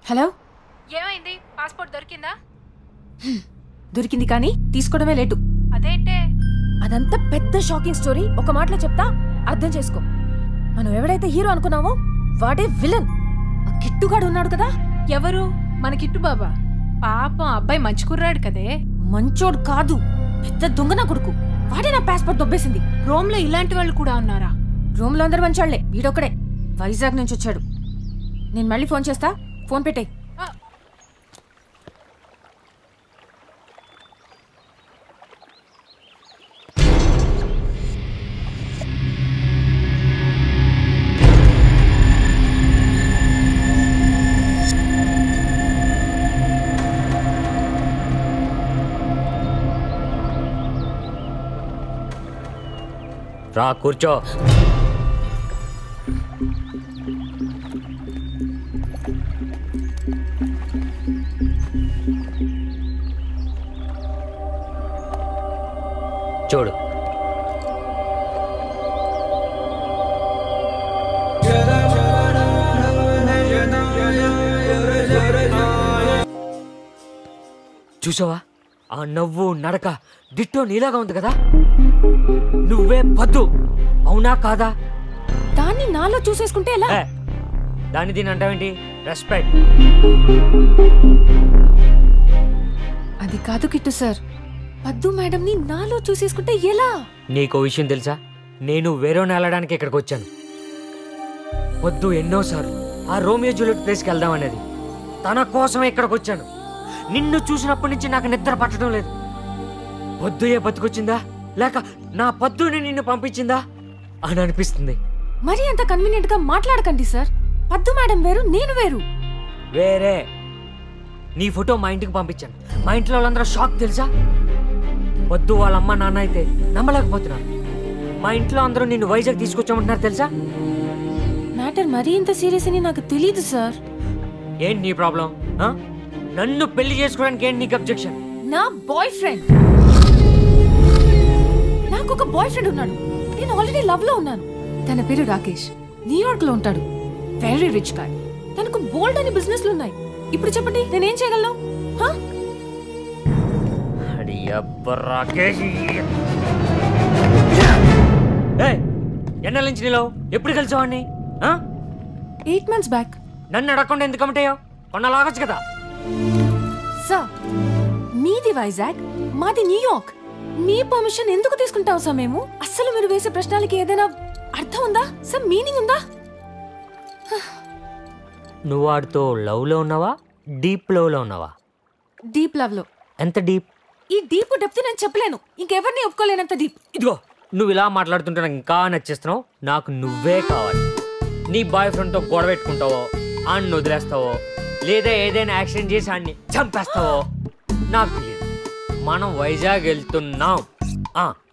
Hello ఏమైంది passport దొరికిందా దొరికింది కానీ తీసుకోవడమే లేటు అదేంటే అదంతా పెద్ద షాకింగ్ స్టోరీ ఒక మాటలో చెప్తా అర్థం చేసుకో మనం ఎవడైతే హీరో అనుకున్నామో వాడే విలన్ ఆ కిట్టుగాడు ఉన్నాడు కదా ఎవరు మన కిట్టు బాబా పాపం అబ్బాయి మంచి కుర్రాడు కదే మంచోడు కాదు పెద్ద దొంగ నా కొడుకు వాడే నా పాస్పోర్ట్ దొబ్బేసింది రోమ్ లో ఇలాంటి వాళ్ళు కూడా ఉన్నారా రూమ్ లో అందరు మంచోళ్లే వీడొక్కడే వైజాగ్ నుంచి వచ్చాడు నేను మళ్ళీ ఫోన్ చేస్తా ఫోన్ పెట్టే ఆ, రా కూర్చో చూడు చూసావా ఆ నవ్వు నడక డిట్టో నీలాగా ఉంది కదా నువ్వే పద్దు అవునా కాదా దాన్ని నాలో చూసేసుకుంటే ఎలా ఏ, దాన్ని దీని అంటావేంటి రెస్పెక్ట్ అది కాదు కిట్టు సార్ పద్దు మేడం ని నాలో చూసేసుకుంటే ఎలా నీకో విషయం తెలుసా నేను వేరే వెళ్ళడానికి ఇక్కడికి వచ్చాను వద్దు ఎన్నోసార్లు ఆ రోమియో జూలియట్ ప్లేస్కి వెళ్దాం అనేది తన కోసం ఇక్కడికి వచ్చాను నిన్ను చూసినప్పటి నుంచి నాకు నిద్ర పట్టడం లేదు వద్దు ఏ బతుకొచ్చిందా లేక నా పద్దుని నిన్ను పంపించిందా అని అనిపిస్తుంది మరి అంత కన్వీనియంట్ గా మాట్లాడకండి సార్ పద్దు మేడం వేరు నేను వేరు వేరే నీ ఫోటో మా ఇంటికి పంపించాను మా ఇంట్లో వాళ్ళందరూ షాక్ తెలుసా వద్దు వాళ్ళ అమ్మ నాన్న అయితే నమ్మలేకపోతున్నారు మా ఇంట్లో అందరూ నిన్ను వైజాగ్ తీసుకొచ్చామంటున్నారు తెలుసా మ్యాటర్ మరీ ఇంత సీరియస్ అని నాకు తెలియదు సార్ ఏంటి నీ ప్రాబ్లం ఆ? నన్ను పెళ్లి చేసుకోవడానికి ఏంటి నీకు అబ్జెక్షన్ నా బాయ్ ఫ్రెండ్ నాకు ఒక బాయ్ ఫ్రెండ్ ఉన్నాడు నేను ఆల్రెడీ లవ్ లో ఉన్నాను తన పేరు రాకేష్ న్యూయార్క్ లో ఉంటాడు వెరీ రిచ్ గాయ్ తనకు బోల్డ్ అని బిజినెస్ లు ఉన్నాయి ఇప్పుడు చెప్పండి నేనేం చేయగలను హా? అడి అబ్బ రాకేష్ ఏయ్, ఎన్నాళ్ళ నుంచి నీలో ఎప్పుడు కలిసావాడిని ఎయిట్ మంత్స్ బ్యాక్ నన్ను అడగకుండా ఎందుకు కమిటయ్యావు కొన్నాళ్ళు కదా సార్ మీది వైజాగ్ మాది న్యూయార్క్ మీ పర్మిషన్ ఎందుకు తీసుకుంటాం సార్ మేము అస్సలు మీరు వేసే ప్రశ్నలకి ఏదైనా అర్థం ఉందా సార్ మీనింగ్ ఉందా నువ్వు వాడితో లవ్లో ఉన్నావా డీప్ లవ్లో ఉన్నావా డీప్ లవ్ లో ఎంత డీప్ ఈ డీప్ డెప్త్ నేను చెప్పలేను ఇంకెవరిని ఒప్పుకోలేనంత డీప్ ఇదిగో నువ్వు ఇలా మాట్లాడుతుంటే నాకు ఇంకా నచ్చేస్తున్నావు నాకు నువ్వే కావాలి నీ బాయ్ ఫ్రెండ్తో గొడవ పెట్టుకుంటావో ఆడిని వదిలేస్తావో లేదా ఏదైనా యాక్సిడెంట్ చేసి ఆడిని చంపేస్తావో నాకు తెలియదు మనం వైజాగ్ వెళ్తున్నాం ఆ,